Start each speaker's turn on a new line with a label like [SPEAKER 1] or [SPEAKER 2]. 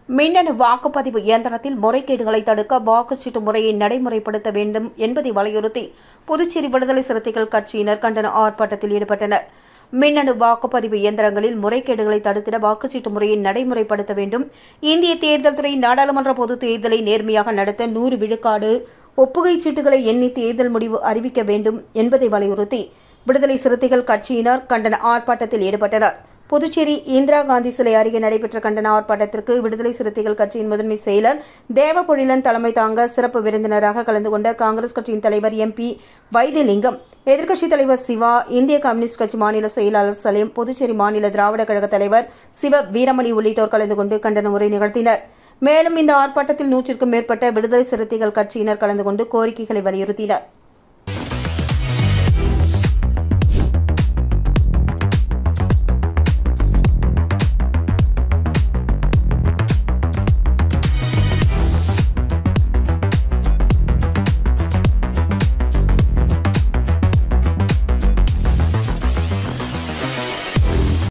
[SPEAKER 1] மின்னணு வாக்குப்பதிவு இயந்திரத்தில் முறைகேடுகளை தடுக்க வாக்குச்சீட்டு முறையை நடைமுறைப்படுத்த வேண்டும் என்பதை வலியுறுத்தி புதுச்சேரி விடுதலை சிறுத்தைகள் கட்சியினர் கண்டன ஆர்ப்பாட்டத்தில் ஈடுபட்டனர் மின்னணு வாக்குப்பதிவு இயந்திரங்களில் முறைகேடுகளை தடுத்திட வாக்குச்சீட்டு முறையை நடைமுறைப்படுத்த வேண்டும் இந்திய தேர்தல் துறை நாடாளுமன்ற பொதுத் தேர்தலை நேர்மையாக நடத்த நூறு விழுக்காடு ஒப்புகைச் சீட்டுகளை எண்ணி தேர்தல் முடிவு அறிவிக்க வேண்டும் என்பதை வலியுறுத்தி விடுதலை சிறுத்தைகள் கட்சியினர் கண்டன ஆர்ப்பாட்டத்தில் ஈடுபட்டனர் புதுச்சேரி இந்திரா காந்தி சிலை அருகே நடைபெற்ற கண்டன ஆர்ப்பாட்டத்திற்கு விடுதலை சிறுத்தைகள் கட்சியின் முதன்மை செயலர் தேவபொழிலன் தலைமை தாங்க சிறப்பு விருந்தினராக கலந்து கொண்ட காங்கிரஸ் கட்சியின் தலைவர் எம் பி வைத்தியலிங்கம் எதிர்க்கட்சித் தலைவர் சிவா இந்திய கம்யூனிஸ்ட் கட்சி மாநில செயலாளர் சலீம் புதுச்சேரி மாநில திராவிட கழக தலைவர் சிவ வீரமணி உள்ளிட்டோர் கலந்து கொண்டு கண்டன உரை நிகழ்த்தினர் மேலும் இந்த ஆர்ப்பாட்டத்தில் நூற்றிற்கும் மேற்பட்ட விடுதலை சிறுத்தைகள் கட்சியினர் கலந்து கொண்டு கோரிக்கைகளை வலியுறுத்தினர்